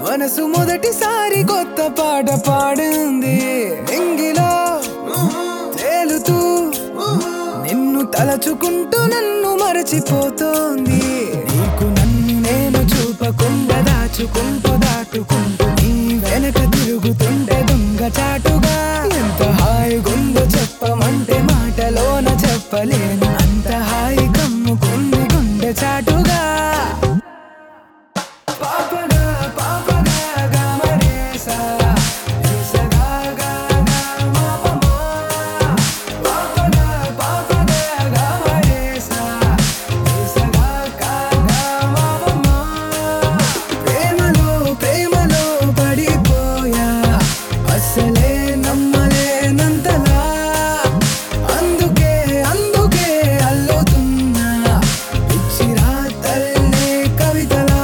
మనసు మొదటిసారి కొత్త పాట పాడింది ఎంగిలో తేలుతూ నిన్ను తలచుకుంటూ నన్ను మరచిపోతోంది నీకు నన్ను నేను చూపకుండా దాచుకుంటూ దాటుకుంటూ నీ వెనక తిరుగుతుంటే దొంగ చాటుగా ఎంత హాయిగుందో చెప్పమంటే మాటలోన చెప్పలేను అంత హాయి కమ్ముకుంది గుండె చాటుగా పాపగా పాపగా గమరేసా ఇసగా గా గా మాపమా పాపగా పాపగా గమరేసా ఇసగా గా గా మాపమా ప్రేమలో ప్రేమలో పడిపోయా అసలే నమ్మలేనంతలా అందుకే అందుకే అల్లుతున్నా ఇచ్చిరా తల్లే కవితలా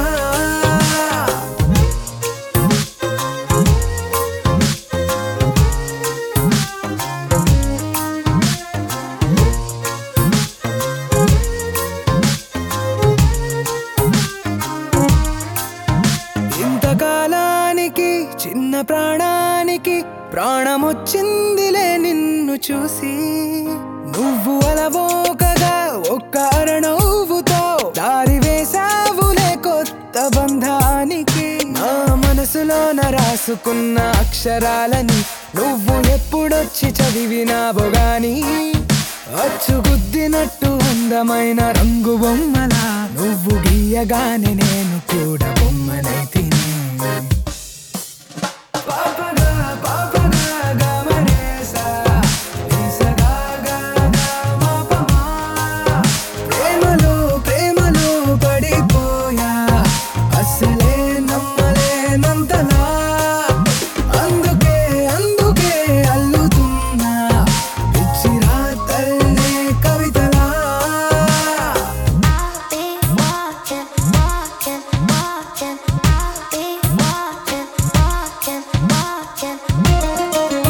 ఇంతకాలానికి చిన్న ప్రాణానికి ప్రాణమొచ్చిందిలే నిన్ను చూసి నువ్వు అలవోకగా ఒక్క అరణవుతో దారి వేసావులే కొత్త బంధానికి నా మనసులోన రాసుకున్న అక్షరాలని నువ్వు ఎప్పుడొచ్చి చదివినావో గాని అచ్చుగుద్దినట్టు అందమైన రంగు బొమ్మలా నువ్వు గీయగానే నేను కూడా బొమ్మనైతిని పాపగా పాపగా గమరేసా ఇసగా గా గా మాపమా ప్రేమలో ప్రేమలో పడిపోయా అసలే నమ్మలేనంతలా అందుకే అందుకే అల్లుతున్నా పిచ్చిరా తల్లే కవితలా I'll be watching, watching, watching. I'll be watching, watching, watching.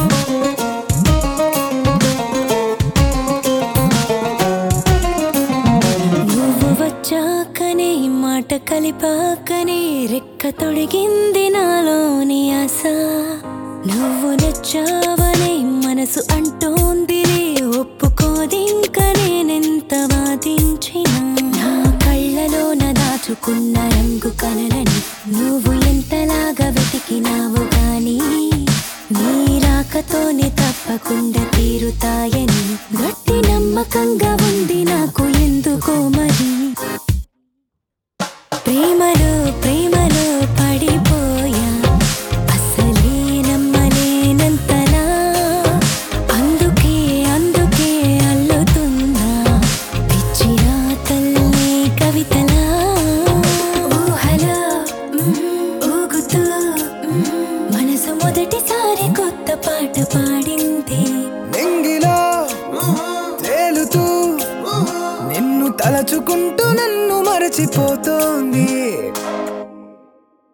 నువ్వు వచ్చాకనే మాట కలిపాకనే రెక్క తొడిగింది నాలోని ఆశ నువ్వు నచ్చావనే మనసు అంటోందిలే ఒప్పుకోదింక నేనెంత వాదించినా నా కళ్ళలోన దాచుకున్న రంగు కలలని నువ్వు ఎంతలాగా వెతికినావు గాని నీ రాకతోనే తప్పకుండా తీరుతాయని గట్టి నమ్మకంగా ఉంది నాకు ఎందుకో మరి ప్రేమలో ప్రేమలో పడిపోయా అసలే నమ్మలేనంతలా అందుకే అందుకే అల్లుతున్నా పిచ్చిరా తల్లి కవితలా ఊహలో మ్మ్, ఊగుతూ మ్మ్, మనసు మొదటిసారి కొత్త పాట పాడింది నింగిలో తేలుతూ నిన్ను తలచుకుంటూ నన్ను మరచిపోతోంది